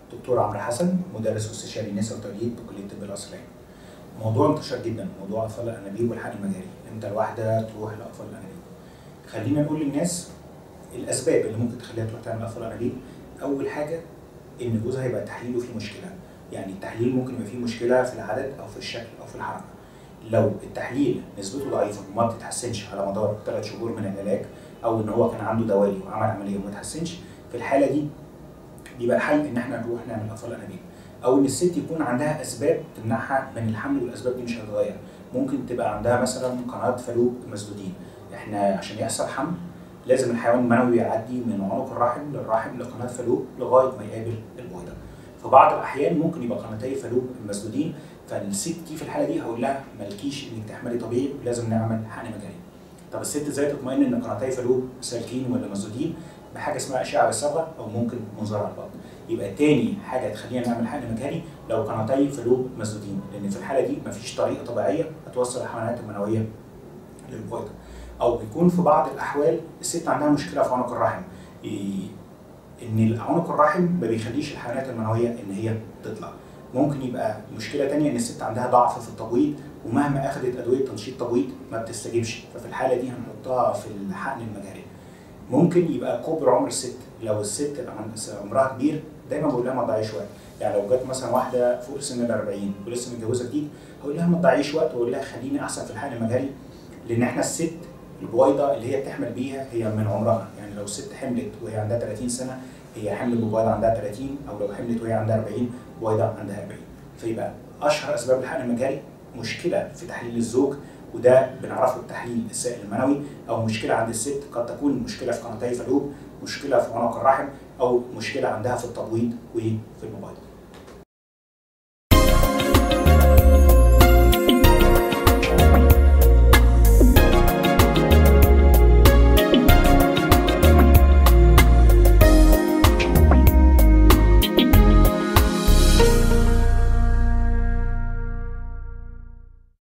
دكتور عمرو حسن مدرس واستشاري نساء وتوليد بكليه الطب الاسرائيلي. موضوع انتشر جدا موضوع اطفال الانابيب والحقن المجاري، امتى الواحده تروح لاطفال الانابيب. خلينا نقول للناس الاسباب اللي ممكن تخليها تروح تعمل اطفال انابيب. اول حاجه ان جوزها هيبقى تحليله فيه مشكله، يعني التحليل ممكن يبقى فيه مشكله في العدد او في الشكل او في الحركه. لو التحليل نسبته ضعيفه وما بتتحسنش على مدار ثلاث شهور من العلاج او ان هو كان عنده دوالي وعمل عمليه وما اتحسنش في الحاله دي بيبقى الحل ان احنا نروح نعمل اطفال انابيب او ان الست يكون عندها اسباب تمنعها من الحمل والاسباب دي مش هتتغير ممكن تبقى عندها مثلا قناه فالوب مسدودين احنا عشان يحصل حمل لازم الحيوان المنوي يعدي من عنق الرحم للرحم لقناه فالوب لغايه ما يقابل البويضه في بعض الاحيان ممكن يبقى قناتي فالوب مسدودين فالست دي في الحاله دي هقول لها مالكيش انك تحملي طبيعي ولازم نعمل حقن مجاني طب الست ازاي تطمئن ان قناتي فالوب سالكين ولا مسدودين بحاجه اسمها اشعه بالصبغه او ممكن منظار على البطن يبقى تاني حاجه تخلينا نعمل حقن مجاني لو قناتي فالوب مسدودين لان في الحاله دي مفيش طريقه طبيعيه هتوصل الحملات المنويه للبويضه او بيكون في بعض الاحوال الست عندها مشكله في عنق الرحم ان عنق الرحم ما بيخليش الحملات المنويه ان هي تطلع ممكن يبقى مشكله تانية ان الست عندها ضعف في التبويض ومهما اخذت ادويه تنشيط تبويض ما بتستجيبش ففي الحاله دي هنحطها في الحقن المجاري ممكن يبقى كبر عمر الست لو الست عمرها كبير دايما بقول لها ما تضيعيش وقت يعني لو جت مثلا واحده فوق سن ال 40 ولسه متجوزه جديد هقول لها ما تضيعيش وقت واقول لها خليني احسن في الحقن المجاري لان احنا الست البويضه اللي هي بتحمل بيها هي من عمرها يعني لو الست حملت وهي عندها 30 سنه هي حمل ببويضه عندها 30 او لو حملت وهي عندها 40 بويضه عندها 40 فيبقى اشهر اسباب الحقن المجاري مشكله في تحليل الزوج وده بنعرفه بتحليل السائل المنوي او مشكله عند الست قد تكون مشكله في قناتي فالوب مشكله في عنق الرحم او مشكله عندها في التبويض وفي المبيض